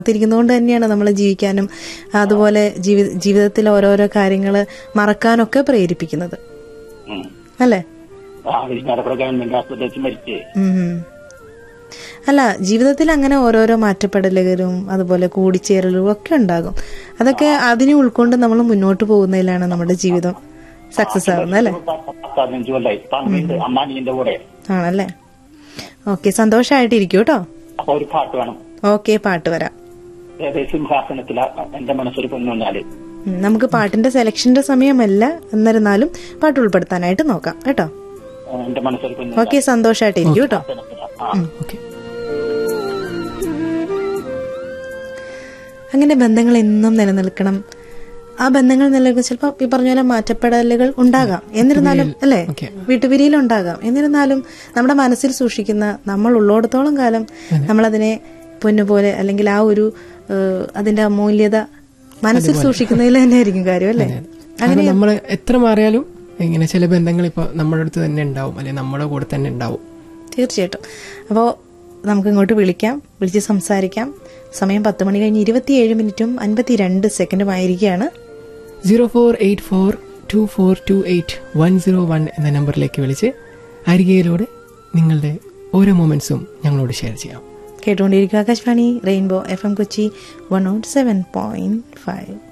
ത്തിരിക്കുന്നതുകൊണ്ട് തന്നെയാണ് നമ്മൾ ജീവിക്കാനും അതുപോലെ ജീവി ജീവിതത്തിൽ ഓരോരോ കാര്യങ്ങൾ മറക്കാനൊക്കെ പ്രേരിപ്പിക്കുന്നത് ഉം. അല്ലേ ആ വിഴിഞ്ഞാറക്കുട ഗവൺമെന്റ് ആശുപത്രി വെച്ച് മരിച്ചേ ഉം. അല്ല ജീവിതത്തിൽ അങ്ങനെ ഓരോരോ മാറ്റപ്പെടലുകളും അതുപോലെ കൂടിച്ചേരലും ഒക്കെ ഉണ്ടാകും അതൊക്കെ അതിനെ ഉൾക്കൊണ്ട് നമ്മൾ മുന്നോട്ട് പോകുന്നതിലാണ് നമ്മുടെ ജീവിതം സക്സസ് ആവുന്നത് അല്ലേ പതിനഞ്ച് കൊല്ലായി പന്ത്രണ്ട് അമ്മാനിന്റെ കൂടെ ആണല്ലേ ഓക്കെ സന്തോഷമായിട്ടിരിക്കും കേട്ടോ അപ്പൊ ഒരു പാട്ട് വേണം ഓക്കെ പാട്ട് വരാം ഏത് സിംഹാസനത്തില എന്റെ മനസ്സൊരു പൊന്നുഞ്ഞാല് ഉം, നമുക്ക് പാട്ടിന്റെ സെലക്ഷന്റെ സമയമല്ല എന്നിരുന്നാലും പാട്ട് ഉൾപ്പെടുത്താനായിട്ട് നോക്കാം കേട്ടോ എന്റെ മനസ്സൊരു പൊന്നു ഓക്കെ സന്തോഷമായിട്ടിരിക്കും കേട്ടോ ആ ഓക്കെ അങ്ങനെ ബന്ധങ്ങൾ എന്നും നിലനിൽക്കണം ആ ബന്ധങ്ങൾ നിലനിൽക്കുന്ന ചിലപ്പോൾ ഈ പറഞ്ഞ പോലെ മാറ്റപ്പെടലുകൾ ഉണ്ടാകാം എന്നിരുന്നാലും അല്ലേ ഓക്കെ. വീട്ടുപിരിയിൽ ഉണ്ടാകാം എന്നിരുന്നാലും നമ്മുടെ മനസ്സിൽ സൂക്ഷിക്കുന്ന നമ്മൾ ഉള്ളോടത്തോളം കാലം നമ്മളതിനെ പൊന്നുപോലെ അല്ലെങ്കിൽ ആ ഒരു ഏഹ്, അതിന്റെ അമൂല്യത മനസ്സിൽ സൂക്ഷിക്കുന്നതിൽ തന്നെ ആയിരിക്കും കാര്യം അല്ലേ കാരണം നമ്മൾ എത്ര മാറിയാലും ഇങ്ങനെ ചില ബന്ധങ്ങൾ ഇപ്പോൾ നമ്മുടെ അടുത്ത് തന്നെ ഉണ്ടാവും അല്ലെങ്കിൽ നമ്മുടെ കൂടെ തന്നെ ഉണ്ടാവും തീർച്ചയായിട്ടും അപ്പോൾ നമുക്ക് ഇങ്ങോട്ട് വിളിക്കാം വിളിച്ച് സംസാരിക്കാം സമയം പത്ത് മണി കഴിഞ്ഞ് ഇരുപത്തിയേഴ് മിനിറ്റും അൻപത്തി രണ്ട് സെക്കൻഡും ആയിരിക്കുകയാണ് zero four eight four two four two eight one zero one എന്ന നമ്പറിലേക്ക് വിളിച്ച് അരികയിലൂടെ നിങ്ങളുടെ ഓരോ മൊമെന്റ്സും ഞങ്ങളോട് ഷെയർ ചെയ്യാം കേട്ടുകൊണ്ടിരിക്കുക Akashvani rainbow F M Kochi one naught seven point five